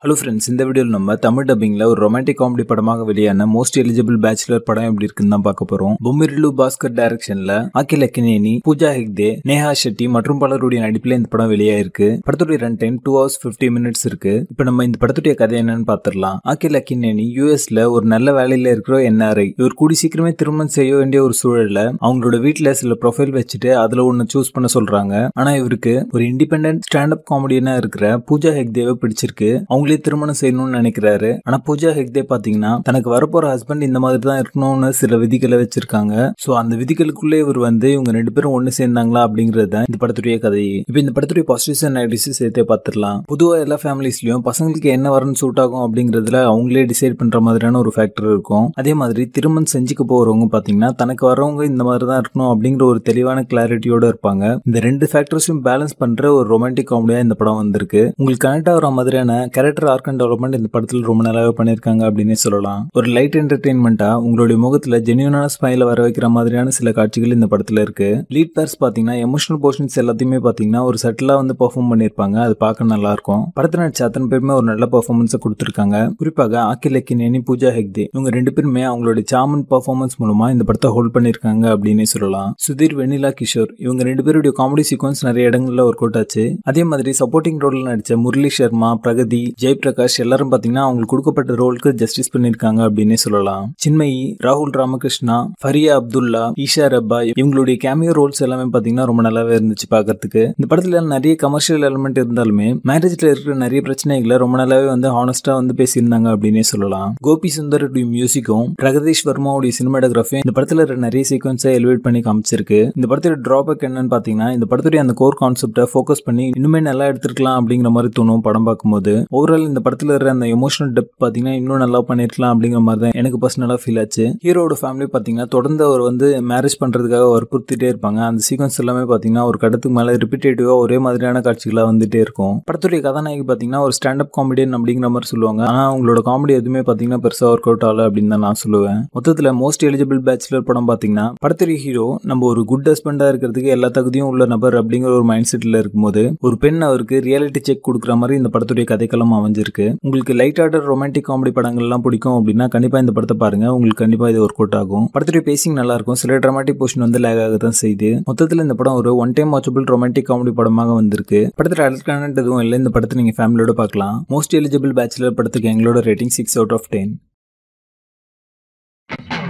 hello friends இந்த வீடியோவில் நம்ம தமிழ் டப்பிங்கில் ஒரு ரொமான்டிக் காமெடி படமாக வெளியான மோஸ்ட் எலிஜிபிள் பேச்சுலர் படம் எப்படி இருக்குன்னு தான் பார்க்க போறோம் பொம்மிரிலு பாஸ்கர் டைரக்ஷன்ல அகில் அக்கினேனி பூஜா ஹெக்தே நேஹா ஷெட்டி மற்றும் பலருடைய நடிப்பில் இந்த படம் வெளியாயிருக்கு படத்துடைய run time two hours fifty minutes இருக்கு இப்போ நம்ம இந்த படத்துடைய கதை என்னன்னு பார்த்துடலாம் அகில் அக்கினேனி யூஎஸ்ல ஒரு நல்ல வேலையில இருக்கிற என்ஆர்ஐ இவர் கூடி சீக்கிரமே திருமணம் செய்ய வேண்டிய ஒரு சூழல்ல அவங்களோட வீட்டில் சில ப்ரொஃபைல் வச்சுட்டு அதுல ஒன்று சூஸ் பண்ண சொல்றாங்க ஆனா இவருக்கு ஒரு இண்டிபெண்டன்ட் ஸ்டாண்ட் அப் காமெடியனா இருக்கிற பூஜா ஹெக்தேவை பிடிச்சிருக்கு அவங்களே திருமணம் செய்யணும்னு நினைக்கிறாரு ஆனா பூஜா ஹெக்தே பாத்தீங்கன்னா தனக்கு வரப்போற ஹஸ்பண்ட் இந்த மாதிரி தான் இருக்கணும்னு சில விதிகளை வச்சிருக்காங்க சோ அந்த விதிகளுக்குள்ளே இவர் வந்து இவங்க ரெண்டு பேரும் ஒண்ணு சேர்ந்தாங்களா அப்படிங்கறது இந்த படத்துடைய கதை இப்போ இந்த படத்துடைய பாசிட்டிவ்ஸ் அண்ட் நெகட்டிவ்ஸ் சேர்த்தே பார்த்துடலாம் பொதுவா எல்லா ஃபேமிலிஸ்லயும் பசங்களுக்கு என்ன வரணும் சூட் ஆகும் அப்படிங்கறதுல அவங்களே டிசைட் பண்ற மாதிரியான ஒரு ஃபேக்டர் இருக்கும் அதே மாதிரி திருமணம் செஞ்சுக்க போறவங்க பாத்தீங்கன்னா தனக்கு வரவங்க இந்த மாதிரி தான் இருக்கணும் அப்படிங்கிற ஒரு தெளிவான கிளாரிட்டியோட இருப்பாங்க இந்த ரெண்டு ஃபேக்டர்ஸையும் பேலன்ஸ் பண்ற ஒரு ரொமான்டிக் காமெடியா இந்த படம் வந்திருக்கு உங்களுக்கு கனெக்ட் ஆகிற மாதிரியான கேரக்டர் ஆர்க் அண்ட் டெவலப்மெண்ட் இந்த படத்தில் ரொம்ப நல்லாவே பண்ணியிருக்காங்க அப்படின்னே சொல்லலாம் ஒரு லைட் என்டர்டெயின்மெண்ட்டா உங்களுடைய முகத்துல ஜென்யூனான ஸ்மைல வர வைக்கிற மாதிரியான சில காட்சிகள் இந்த படத்துல இருக்கு லீட் பேர்ஸ் பாத்தீங்கன்னா எமோஷனல் போர்ஷன்ஸ் எல்லாத்தையுமே பாத்தீங்கன்னா ஒரு சட்டிலா வந்து பெர்ஃபார்ம் பண்ணியிருப்பாங்க அது பார்க்க நல்லா இருக்கும் படத்துல நடிச்ச அத்தனை பேருமே ஒரு நல்ல பெர்ஃபார்மன்ஸை கொடுத்துருக்காங்க குறிப்பாக ஆக்கில் அக்கினேனி பூஜா ஹெக்தே இவங்க ரெண்டு பேருமே அவங்களுடைய சாமன் பெர்ஃபார்மன்ஸ் மூலமா இந்த படத்தை ஹோல்ட் பண்ணியிருக்காங்க அப்படின்னே சொல்லலாம் சுதீர் வெண்ணிலா கிஷோர் இவங்க ரெண்டு பேருடைய காமெடி சீக்வன்ஸ் நிறைய இடங்கள்ல ஒர்க் அவுட் ஆச்சு அதே மாதிரி சப்போர்ட்டிங் ரோல்ல நடிச்ச முரளி சர்மா பிரகதி ஜெயபிரகாஷ் எல்லாரும் பாத்தீங்கன்னா அவங்களுக்கு கொடுக்கப்பட்ட ரோலுக்கு ஜஸ்டிஸ் பண்ணிருக்காங்க அப்படின்னே சொல்லலாம் சின்மயி ராகுல் ராமகிருஷ்ணா ஃபரியா அப்துல்லா ஈஷா ரப்பா இவங்களுடைய கேமியோ ரோல்ஸ் எல்லாமே பாத்தீங்கன்னா ரொம்ப நல்லாவே இருந்துச்சு பாக்குறதுக்கு இந்த படத்துல நிறைய கமர்ஷியல் எலிமெண்ட் இருந்தாலுமே மேரேஜ்ல இருக்கிற நிறைய பிரச்சனைகளை ரொம்ப நல்லாவே வந்து ஹானஸ்டா வந்து பேசியிருந்தாங்க அப்படின்னே சொல்லலாம் கோபி சுந்தருடைய மியூசிக்கும் பிரகதீஷ் வர்மாவுடைய சினிமாட்டோகிராஃபியும் இந்த படத்துல இருக்கிற நிறைய சீக்வன்ஸை எலிவேட் பண்ணி காமிச்சிருக்கு இந்த படத்தோட டிராபேக் என்னன்னு பாத்தீங்கன்னா இந்த படத்துடைய அந்த கோர் கான்செப்டை ஃபோக்கஸ் பண்ணி இன்னுமே நல்லா எடுத்திருக்கலாம் அப்படிங்கிற மாதிரி தோணும் படம் பார்க்கும்போது ஓவரால் இந்த படத்துல இருக்கிற அந்த எமோஷனல் டெப்த் பாத்தீங்கன்னா இன்னும் நல்லா பண்ணிருக்கலாம் அப்படிங்கிற மாதிரி தான் எனக்கு பர்சனலா ஃபீல் ஆச்சு ஹீரோட ஃபேமிலி பாத்தீங்கன்னா தொடர்ந்து அவர் வந்து மேரேஜ் பண்றதுக்காக வற்புறுத்திட்டே இருப்பாங்க அந்த சீக்வன்ஸ் எல்லாமே பாத்தீங்கன்னா ஒரு கடத்துக்கு மேல ரிப்பீட்டேட்டிவா ஒரே மாதிரியான காட்சிகளா வந்துட்டே இருக்கும் படத்துடைய கதாநாயகி பாத்தீங்கன்னா ஒரு ஸ்டாண்ட் அப் காமெடியன் அப்படிங்கிற மாதிரி சொல்லுவாங்க ஆனா அவங்களோட காமெடி எதுவுமே பாத்தீங்கன்னா பெருசா ஒர்க் அவுட் ஆகல அப்படின்னு தான் நான் சொல்லுவேன் மொத்தத்துல மோஸ்ட் எலிஜிபிள் பேச்சுலர் படம் பாத்தீங்கன்னா படத்துடைய ஹீரோ நம்ம ஒரு குட் ஹஸ்பண்டா இருக்கிறதுக்கு எல்லா தகுதியும் உள்ள நபர் அப்படிங்கிற ஒரு மைண்ட் செட்ல இருக்கும்போது ஒரு பெண் அவருக்கு ரியாலிட்டி செக் கொடுக்குற மாதிரி இந்த படத்துடைய கதைக்களம் அமைஞ்சிருக்கு உங்களுக்கு லைட் ஆர்டர் ரொமான்டிக் காமெடி படங்கள்லாம் பிடிக்கும் அப்படின்னா கண்டிப்பா இந்த படத்தை பாருங்க உங்களுக்கு கண்டிப்பா இது ஒர்க் அவுட் ஆகும் படத்துடைய பேசிங் நல்லா இருக்கும் சில ட்ராமாட்டிக் போர்ஷன் வந்து லேக் ஆக தான் செய்யுது மொத்தத்தில் இந்த படம் ஒரு one time watchable romantic comedy படமாக வந்திருக்கு படத்தில் அடல் கனெக்ட் எதுவும் இல்லை இந்த படத்தை நீங்க ஃபேமிலியோட பார்க்கலாம் மோஸ்ட் எலிஜிபிள் பேச்சுலர் படத்துக்கு எங்களோட rating six out of ten